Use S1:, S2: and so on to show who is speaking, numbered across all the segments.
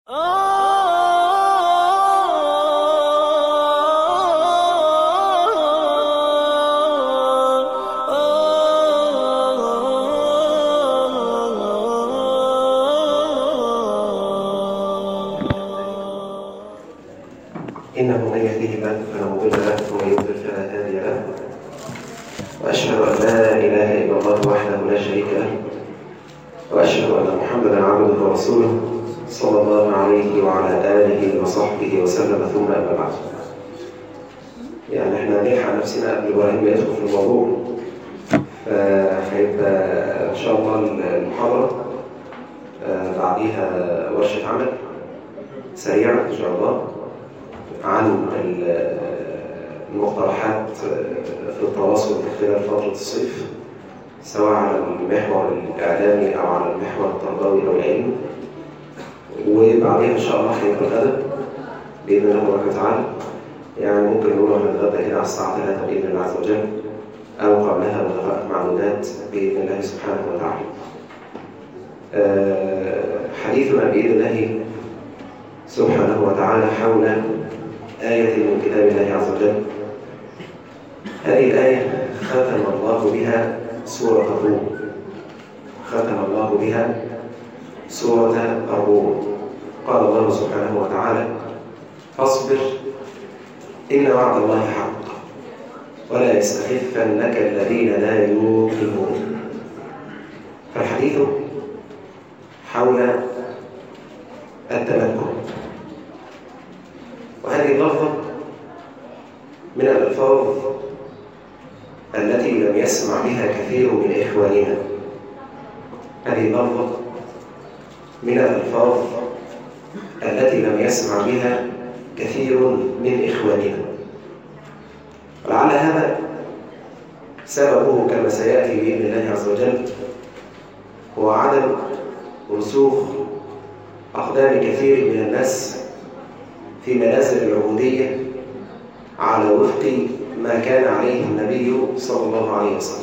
S1: إنه من يهده الله فلا مضل له ومن يضلل فلا هادي له وأشهد أن لا إله إلا الله وحده لا شريك له وأشهد أن محمدا عبده ورسوله صلى الله عليه وعلى آله وصحبه وسلم ثم أما بعد يعني احنا نلحق نفسنا قبل إبراهيم ما يدخل في الموضوع فهيبقى إن شاء الله المحاضرة آه، بعديها ورشة عمل سريعة إن شاء الله عن ال- المقترحات في التواصل خلال فترة الصيف سواء على المحور الإعلامي أو على المحور التربوي أو العلمي وبعدين إن شاء الله هيبقى الغداء بإذن الله تبارك وتعالى يعني ممكن نقول احنا نتغدى كده على الساعة 3 بإذن الله عز وجل أو قبلها بدقائق معدودات بإذن الله سبحانه وتعالى. آه، حديثنا بإذن الله سبحانه وتعالى حول آية من كتاب الله عز وجل هذه الآية ختم الله بها سورة الروم ختم الله بها سورة الروم قال الله سبحانه وتعالى فاصبر إن وعد الله حق ولا يستخفنك الذين لا يوقنون فالحديث حول التمكن وهذه اللفظة من الألفاظ التي لم يسمع بها كثير من إخواننا هذه اللفظة من الألفاظ التي لم يسمع بها كثير من إخواننا ولعل هذا سببه كما سيأتي بإذن الله عز وجل هو عدم رسوخ أقدام كثير من الناس في منازل العبودية على وفق ما كان عليه النبي صلى الله عليه وسلم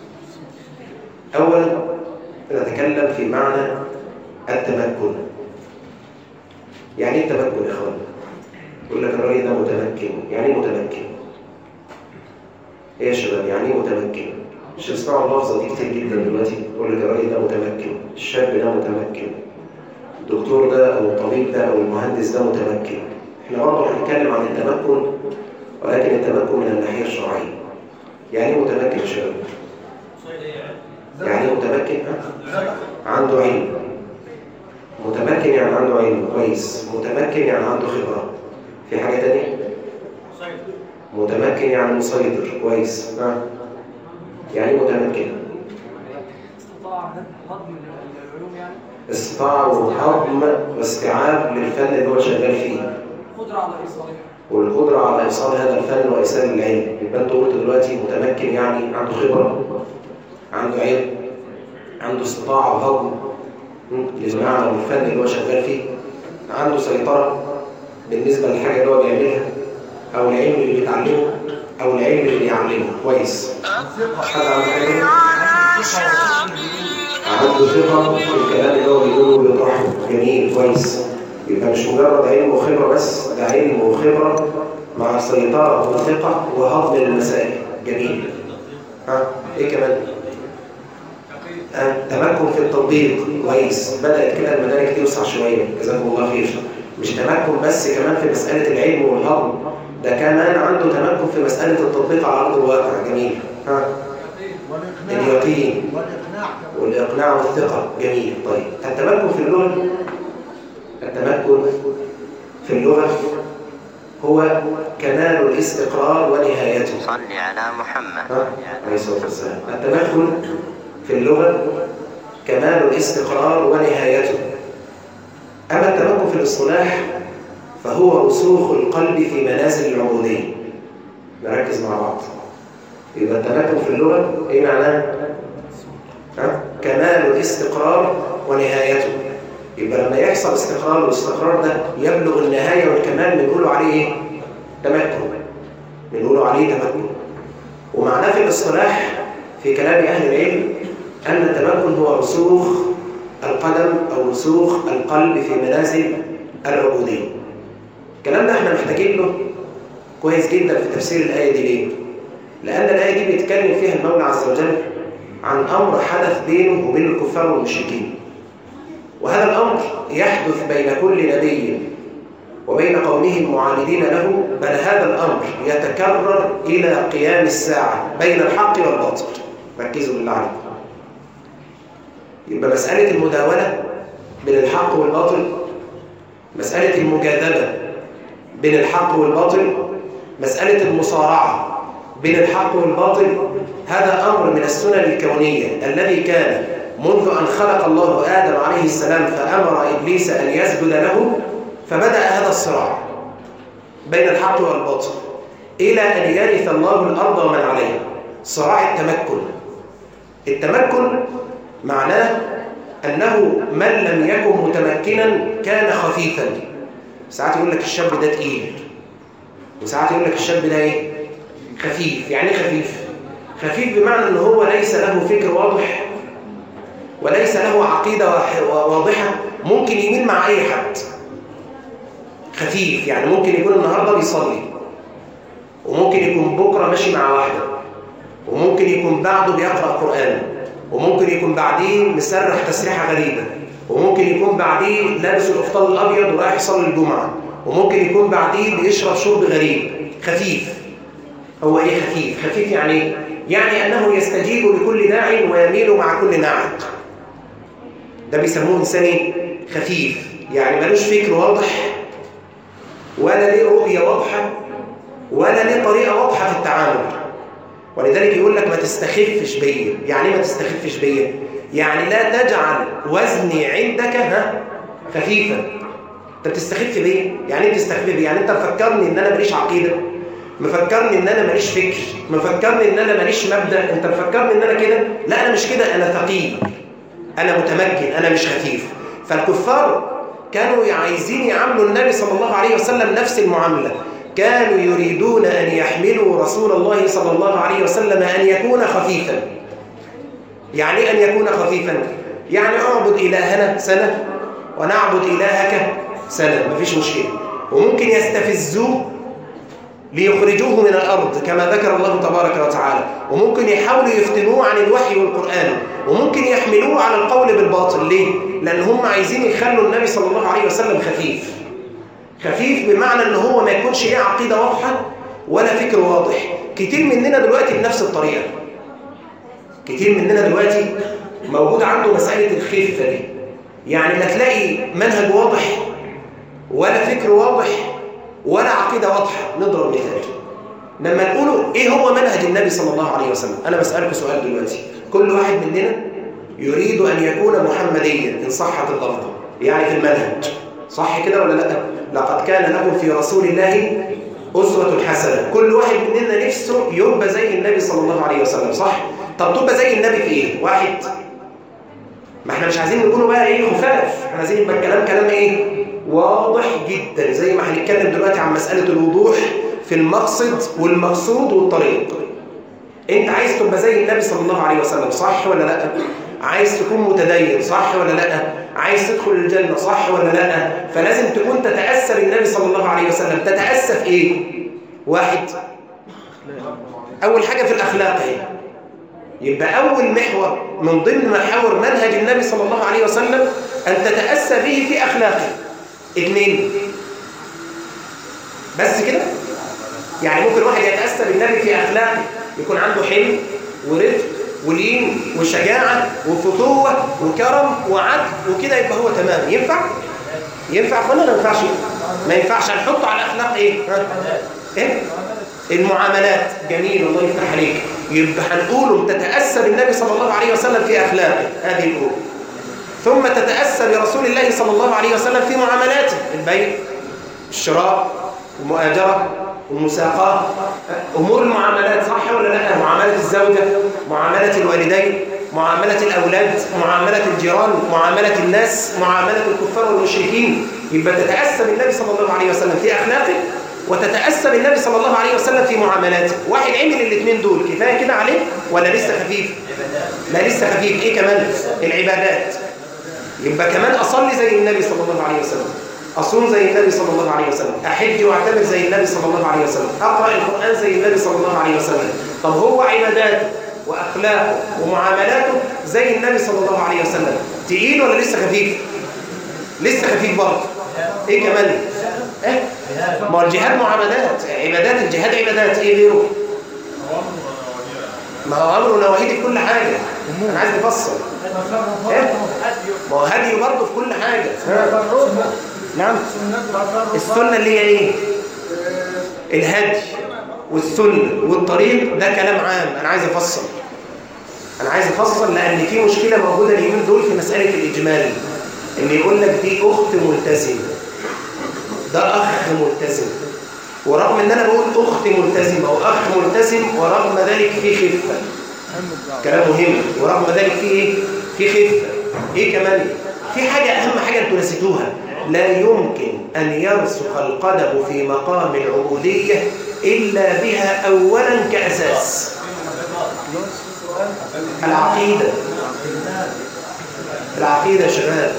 S1: أولا نتكلم في معنى التمكن يعني ايه التمكن يا اخوان يقول لك الراجل ده متمكن يعني ايه متمكن ايه يا شباب يعني ايه متمكن مش تسمعوا اللفظه دي كتير جدا دلوقتي يقول لك الراجل ده متمكن الشاب ده متمكن الدكتور ده او الطبيب ده او المهندس ده متمكن احنا برضه هنتكلم عن التمكن ولكن التمكن من الناحيه الشرعيه يعني ايه متمكن يا شباب يعني ايه متمكن ها؟ عنده علم متمكن يعني عنده علم كويس متمكن يعني عنده خبره في حاجه تانية متمكن يعني مسيطر كويس ها يعني إيه متمكن
S2: استطاع هضم العلوم يعني
S1: استطاع وهضم واستيعاب للفن اللي هو شغال فيه
S2: قدرة على إيصالها
S1: والقدرة على إيصال هذا الفن وإيصال العلم يبقى أنت قلت دلوقتي متمكن يعني عنده خبرة عنده علم عنده استطاعة وهضم م، للمعنى والفن اللي هو شغال فيه عنده سيطرة بالنسبة للحاجة اللي هو بيعملها أو العلم اللي بيتعلمه أو العلم اللي بيعلمه كويس حد عنده حاجة عنده ثقة في الكلام اللي هو بيقوله ويطرحه جميل كويس يبقى مش مجرد علم وخبرة بس ده علم وخبرة مع سيطرة وثقة وهضم للمسائل جميل ها ايه كمان؟ آه، تمكن في التطبيق كويس بدأت كده المدارك توسع شوية جزاكم الله خير مش تمكن بس كمان في مسألة العلم والهضم ده كمان عنده تمكن في مسألة التطبيق على أرض الواقع جميل ها اليقين
S3: والإقناع
S1: والإقناع والثقة جميل طيب التمكن في اللغة التمكن في اللغة هو كمال الاستقرار ونهايته
S4: صل على محمد
S1: ها؟ عليه الصلاة والسلام التمكن في اللغة كمال الاستقرار ونهايته أما التمكن في الاصطلاح فهو رسوخ القلب في منازل العبودية نركز مع بعض يبقى التمكن في اللغة إيه معناه؟ ها؟ كمال الاستقرار ونهايته يبقى لما يحصل استقرار والاستقرار ده يبلغ النهاية والكمال بنقول عليه ايه؟ تمكن بنقول عليه تمكن ومعناه في الاصطلاح في كلام أهل العلم أن التمكن هو رسوخ القدم أو رسوخ القلب في منازل العبودية الكلام ده احنا محتاجين له كويس جدا في تفسير الآية دي ليه؟ لأن الآية دي بيتكلم فيها المولى عز وجل عن أمر حدث بينه وبين الكفار والمشركين وهذا الأمر يحدث بين كل نبي وبين قومه المعاندين له بل هذا الأمر يتكرر إلى قيام الساعة بين الحق والباطل ركزوا بالله عليكم يبقى مسألة المداولة بين الحق والباطل مسألة المجادلة بين الحق والباطل مسألة المصارعة بين الحق والباطل هذا أمر من السنن الكونية الذي كان منذ أن خلق الله آدم عليه السلام فأمر إبليس أن يسجد له فبدأ هذا الصراع بين الحق والباطل إلى أن يرث الله الأرض ومن عليها صراع التمكن التمكن معناه أنه من لم يكن متمكنا كان خفيفا ساعات يقول لك الشاب ده تقيل وساعات يقول لك الشاب ده ايه خفيف يعني ايه خفيف خفيف بمعنى ان هو ليس له فكر واضح وليس له عقيدة واضحة ممكن يميل مع أي حد خفيف يعني ممكن يكون النهاردة بيصلي وممكن يكون بكرة ماشي مع واحدة وممكن يكون بعده بيقرأ قرآن وممكن يكون بعديه مسرح تسريحة غريبة وممكن يكون بعديه لابس القفطان الأبيض ورايح يصلي الجمعة وممكن يكون بعديه بيشرب شرب غريب خفيف هو ايه خفيف؟ خفيف يعني ايه؟ يعني أنه يستجيب لكل داع ويميل مع كل ناعم ده بيسموه إنسان خفيف يعني ملوش فكر واضح ولا ليه رؤية واضحة ولا ليه طريقة واضحة في التعامل ولذلك يقول لك ما تستخفش بيا يعني ايه ما تستخفش بيا يعني لا تجعل وزني عندك ها خفيفا انت بتستخف بيه يعني ايه بتستخف بيه يعني انت مفكرني ان انا ماليش عقيده مفكرني ان انا ماليش فكر مفكرني ان انا ماليش مبدا انت مفكرني ان انا كده لا انا مش كده انا ثقيل انا متمكن انا مش خفيف فالكفار كانوا عايزين يعاملوا النبي صلى الله عليه وسلم نفس المعامله كانوا يريدون ان يحملوا رسول الله صلى الله عليه وسلم ان يكون خفيفا يعني ان يكون خفيفا يعني اعبد الهنا سنه ونعبد الهك سنه مفيش مشكله وممكن يستفزوه ليخرجوه من الأرض كما ذكر الله تبارك وتعالى وممكن يحاولوا يفتنوه عن الوحي والقرآن وممكن يحملوه على القول بالباطل ليه؟ لأن هم عايزين يخلوا النبي صلى الله عليه وسلم خفيف خفيف بمعنى أن هو ما يكونش ليه عقيدة واضحة ولا فكر واضح كتير مننا دلوقتي بنفس الطريقة كتير مننا دلوقتي موجود عنده مسألة الخفة دي يعني لا تلاقي منهج واضح ولا فكر واضح ولا عقيدة واضحة نضرب مثال لما نقوله ايه هو منهج النبي صلى الله عليه وسلم انا بسألك سؤال دلوقتي كل واحد مننا يريد ان يكون محمديا ان صحت اللفظة يعني في المنهج صح كده ولا لا لقد كان لكم في رسول الله أسوة حسنة كل واحد مننا نفسه يبقى زي النبي صلى الله عليه وسلم صح طب تبقى زي النبي في ايه واحد ما احنا مش عايزين نكونوا بقى ايه خفاف احنا عايزين يبقى الكلام كلام ايه واضح جدا زي ما هنتكلم دلوقتي عن مسألة الوضوح في المقصد والمقصود والطريق انت عايز تبقى زي النبي صلى الله عليه وسلم صح ولا لا عايز تكون متدين صح ولا لا عايز تدخل الجنة صح ولا لا فلازم تكون تتأسى بالنبي صلى الله عليه وسلم تتأسى في ايه واحد اول حاجة في الاخلاق ايه يبقى أول محور من ضمن محاور منهج النبي صلى الله عليه وسلم أن تتأسى به في أخلاقه اثنين بس كده يعني ممكن واحد يتأسى بالنبي في أخلاقه يكون عنده حلم ورفق ولين وشجاعة وفتوة وكرم وعدل وكده يبقى هو تمام ينفع؟ ينفع ولا ما ينفعش؟ ما ينفعش هنحطه على أخلاق إيه؟ ها؟ إيه؟ المعاملات جميل الله يفتح عليك يبقى هنقوله تتأسى بالنبي صلى الله عليه وسلم في أخلاقه هذه الأولى ثم تتأسى برسول الله صلى الله عليه وسلم في معاملاته البيع الشراء المؤاجرة المساقات أمور المعاملات صح ولا لا معاملة الزوجة معاملة الوالدين معاملة الأولاد معاملة الجيران معاملة الناس معاملة الكفار والمشركين يبقى تتأسى بالنبي صلى الله عليه وسلم في أخلاقه وتتأسى بالنبي صلى الله عليه وسلم في معاملاته واحد عمل الاثنين دول كفاية كده عليه ولا لسه خفيف لا لسه خفيف ايه كمان العبادات يبقى كمان أصلي زي النبي صلى الله عليه وسلم أصوم زي النبي صلى الله عليه وسلم أحج واعتمر زي النبي صلى الله عليه وسلم أقرأ القرآن زي النبي صلى الله عليه وسلم طب هو عباداته وأخلاقه ومعاملاته زي النبي صلى الله عليه وسلم تقيل ولا لسه خفيف؟ لسه خفيف برضه إيه كمان؟ إيه؟ ما هو الجهاد معاملات عبادات الجهاد عبادات إيه غيره؟ ما هو أمر ونواهي في كل حاجة أنا عايز نفصل إيه؟ ما هو هدي برضه في كل حاجة ها؟ نعم السنة اللي هي ايه الهدي والسنة والطريق ده كلام عام انا عايز افصل انا عايز افصل لان في مشكلة موجودة اليومين دول في مسألة الاجمال ان يقول لك دي اخت ملتزمة ده اخ ملتزم ورغم ان انا بقول اخت ملتزمة واخ ملتزم ورغم ذلك في خفة كلام مهم ورغم ذلك في ايه في خفة ايه كمان في حاجة اهم حاجة انتوا نسيتوها لا يمكن أن يرسخ القدم في مقام العبودية إلا بها أولا كأساس العقيدة العقيدة يا شباب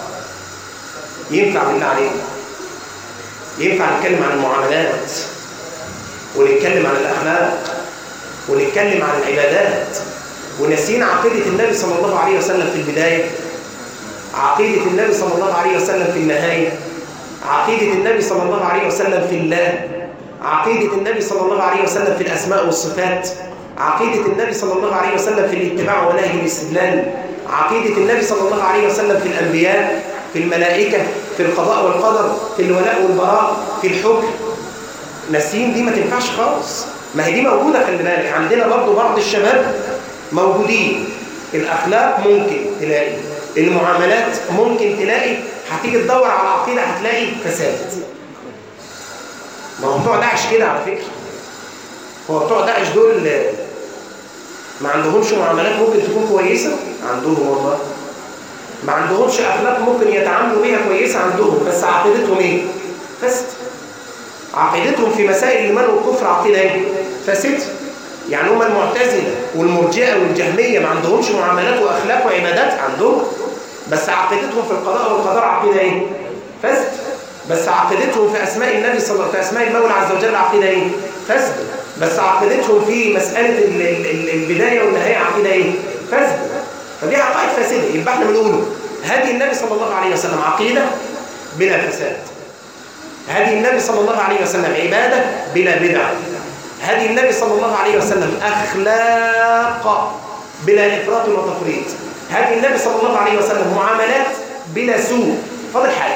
S1: ينفع بالله عليك ينفع نتكلم عن المعاملات ونتكلم عن الأخلاق ونتكلم عن العبادات ونسين عقيدة النبي صلى الله عليه وسلم في البداية عقيدة النبي صلى الله عليه وسلم في النهاية عقيدة النبي صلى الله عليه وسلم في الله عقيدة النبي صلى الله عليه وسلم في الأسماء والصفات عقيدة النبي صلى الله عليه وسلم في الاتباع ونهي الاستدلال عقيدة النبي صلى الله عليه وسلم في الأنبياء في الملائكة في القضاء والقدر في الولاء والبراء في الحكم ناسين دي ما تنفعش خالص ما هي دي موجودة خلي بالك عندنا برضه بعض الشباب موجودين الأخلاق ممكن تلاقي المعاملات ممكن تلاقي هتيجي تدور على عقيدة هتلاقي فساد ما هو بتوع داعش كده على فكرة هو بتوع داعش دول ما عندهمش معاملات ممكن تكون كويسة عندهم والله ما عندهمش أخلاق ممكن يتعاملوا بيها كويسة عندهم بس عقيدتهم إيه؟ فسد عقيدتهم في مسائل الإيمان والكفر عقيدة إيه؟ فسد يعني هم المعتزلة والمرجئة والجهمية ما عندهمش معاملات وأخلاق وعبادات عندهم بس عقيدتهم في القضاء والقدر عقيدة ايه؟ فسد بس عقيدتهم في أسماء النبي صلى الله عليه وسلم في أسماء المولى عز وجل عقيدة ايه؟ فسد بس عقيدتهم في مسألة ال ال البداية والنهاية عقيدة ايه؟ فسد فدي عقائد فاسدة يبقى احنا بنقول هدي النبي صلى الله عليه وسلم عقيدة بلا فساد هدي النبي صلى الله عليه وسلم عبادة بلا بدعة هدي النبي صلى الله عليه وسلم أخلاق بلا إفراط وتفريط هدي النبي صلى الله عليه وسلم معاملات بلا سوء فاضل حاجة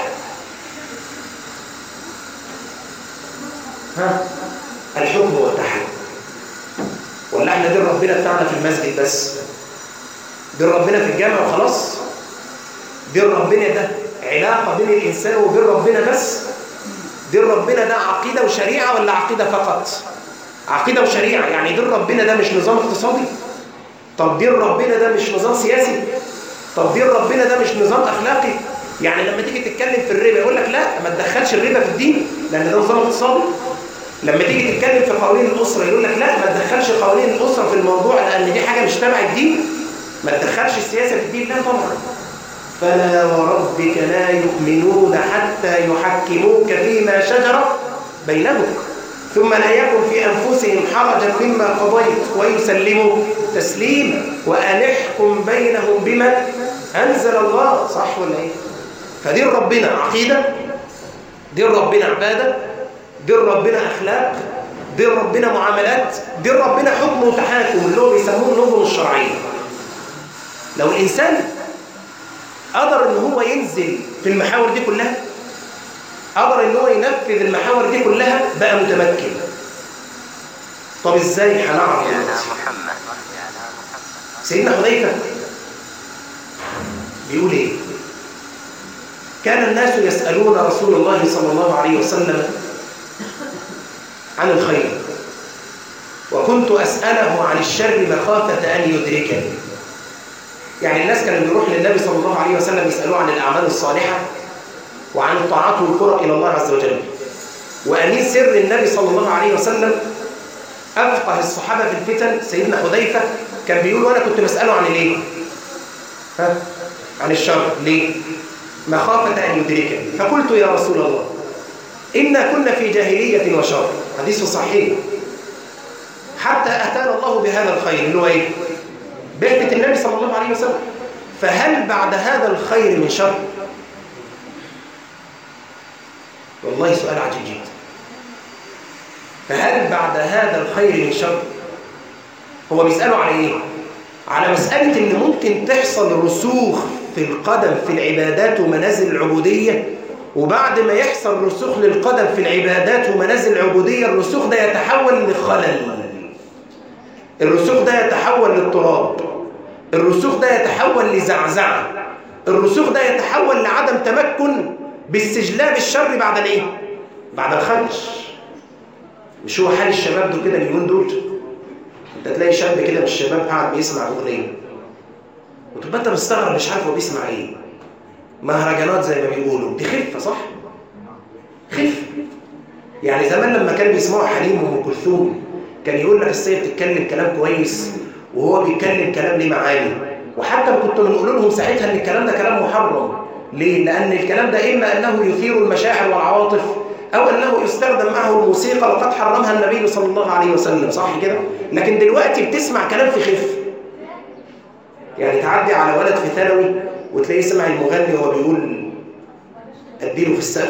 S1: ها الحكم والتحكم ولا احنا دين ربنا بتاعنا في المسجد بس دين ربنا في الجامع وخلاص دين ربنا ده علاقة بين الإنسان وبين ربنا بس دين ربنا ده عقيدة وشريعة ولا عقيدة فقط عقيدة وشريعة يعني دين ربنا ده مش نظام اقتصادي طب دين ربنا ده مش نظام سياسي طب دين ربنا ده مش نظام أخلاقي يعني لما تيجي تتكلم في الربا يقول لك لا ما تدخلش الربا في الدين لأن ده نظام اقتصادي لما تيجي تتكلم في قوانين الأسرة يقول لك لا ما تدخلش قوانين الأسرة في الموضوع لأن دي حاجة مش تبع الدين ما تدخلش السياسة في الدين لا طبعا فلا وربك لا يؤمنون حتى يحكموك فيما شجر بينهم ثم لا يكن في أنفسهم حرجا مما قضيت ويسلموا تسليما وأن احكم بينهم بما أنزل الله صح ولا إيه؟ فدين ربنا عقيدة دين ربنا عبادة دين ربنا أخلاق دين ربنا معاملات دين ربنا حكم وتحاكم اللي هو بيسموه النظم الشرعية لو الإنسان قدر ان هو ينزل في المحاور دي كلها قدر ان هو ينفذ المحاور دي كلها بقى متمكن طب ازاي هنعرف
S3: يا
S1: دلوقتي
S3: محمد
S1: سيدنا حذيفه بيقول ايه كان الناس يسالون رسول الله صلى الله عليه وسلم عن الخير وكنت اساله عن الشر مخافه ان يدركني يعني الناس كانوا بيروح للنبي صلى الله عليه وسلم يسألوه عن الأعمال الصالحة وعن الطاعات والقرب إلى الله عز وجل وأمين سر النبي صلى الله عليه وسلم أفقه الصحابة في الفتن سيدنا حذيفة كان بيقول وأنا كنت بسأله عن الإيه؟ ها؟ عن الشر ليه؟ مخافة أن يدركني فقلت يا رسول الله إنا كنا في جاهلية وشر حديث صحيح حتى أتانا الله بهذا الخير اللي هو إيه؟ بعثة النبي صلى الله عليه وسلم فهل بعد هذا الخير من شر؟ والله سؤال عجيب جدا فهل بعد هذا الخير من شر؟ هو بيسأله على إيه؟ على مسألة إن ممكن تحصل رسوخ في القدم في العبادات ومنازل العبودية وبعد ما يحصل رسوخ للقدم في العبادات ومنازل العبودية الرسوخ ده يتحول لخلل الرسوخ ده يتحول للتراب الرسوخ ده يتحول لزعزعة الرسوخ ده يتحول لعدم تمكن باستجلاب الشر بعد الايه؟ بعد الخدش مش هو حال الشباب دول كده اليومين دول انت تلاقي شاب كده من الشباب قاعد بيسمع اغنيه وتبقى انت مستغرب مش عارف هو بيسمع ايه مهرجانات زي ما بيقولوا دي خفه صح خفه يعني زمان لما كانوا بيسمعوا حليم وام كلثوم كان يقول لك السيد بتتكلم كلام كويس وهو بيتكلم كلام ليه معاني وحتى كنت بنقول لهم ساعتها ان الكلام ده كلام محرم ليه لان الكلام ده اما انه يثير المشاعر والعواطف او انه يستخدم معه الموسيقى وقد حرمها النبي صلى الله عليه وسلم صح كده لكن دلوقتي بتسمع كلام في خف يعني تعدي على ولد في ثانوي وتلاقيه سمع المغني وهو بيقول اديله في السقف